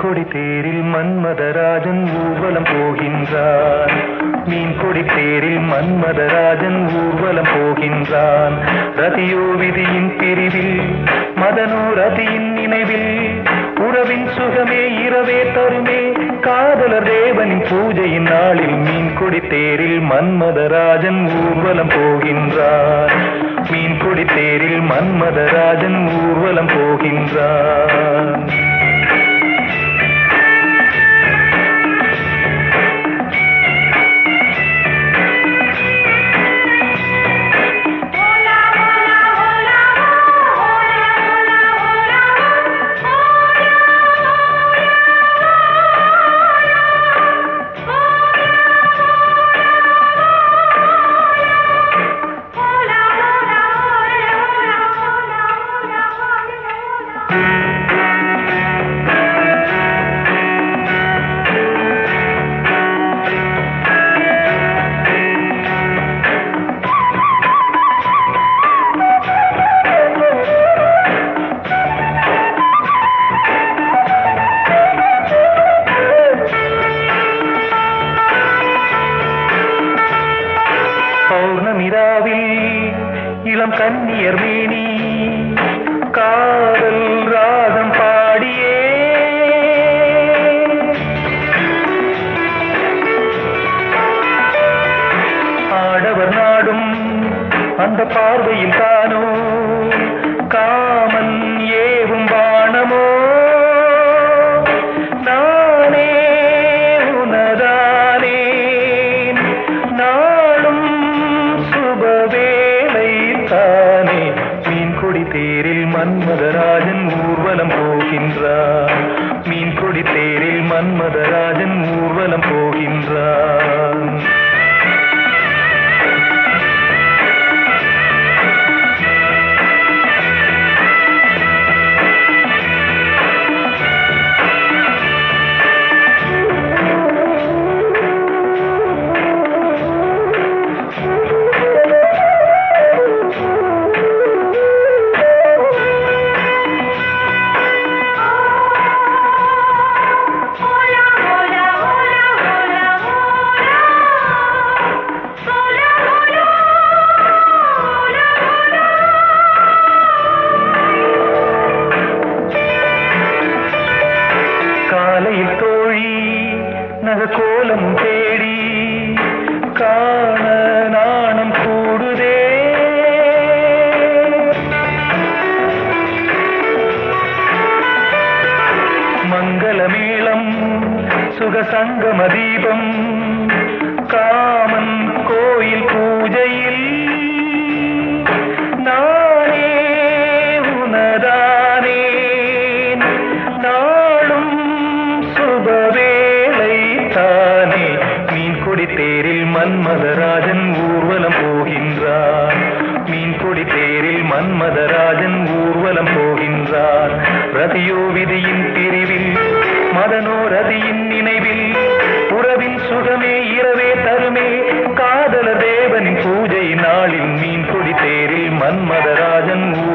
கொடி தேரில் மன்மதராஜன் ஊர்வலம் போகின்றான் மீன் கொடி தேரில் மன்மதராஜன் ஊர்வலம் போகின்றான் ரதியோ விதியின் பிரிவில் மதனோ ரதியின் நினைவில் உறவின் சுகமே இரவே தருமே காதலர் தேவனின் பூஜையின் நாளில் மீன் கொடி தேரில் மன்மதராஜன் ஊர்வலம் போகின்றான் மீன் கொடி தேரில் மன்மதராஜன் ஊர்வலம் போகின்றான் பௌர்ணமிராவில் இளம் கன்னியர் மேனி காதல் ராகம் பாடியே ஆடவர் நாடும் அந்த பார்வையில் தானோ காமன் ஏவும் பாணமோ நானே உனதானேன் நாளும் சுபவேளை தானே மீன் கொடி தேரில் மன்மதராஜன் ஊர்வலம் போகின்றான் மீன் கொடி தேரில் மன்மதராஜன் ஊர்வலம் போகின்றான் காலையில் தோழி நகக்கோலம் தேடி காண நாணம் கூடுதே மங்களமேளம் சுகசங்கம தீபம் காமன் கோயில் பூஜையில் நானே உனதானேன் நாளும் சுபவேளை தானே மீன் கொடி தேரில் மன்மதராஜன் ஊர்வலம் போகின்றான் மீன் கொடி தேரில் மன்மதராஜன் ஊர்வலம் போகின்றான் ரதியோ விதியின் பிரிவில் மதனோ ரதியின் நினைவில் உறவின் சுகமே இரவே தருமே காதல தேவனின் பூஜை நாளில் மீன் கொடி தேரில் மன்மதராஜன் ஊர்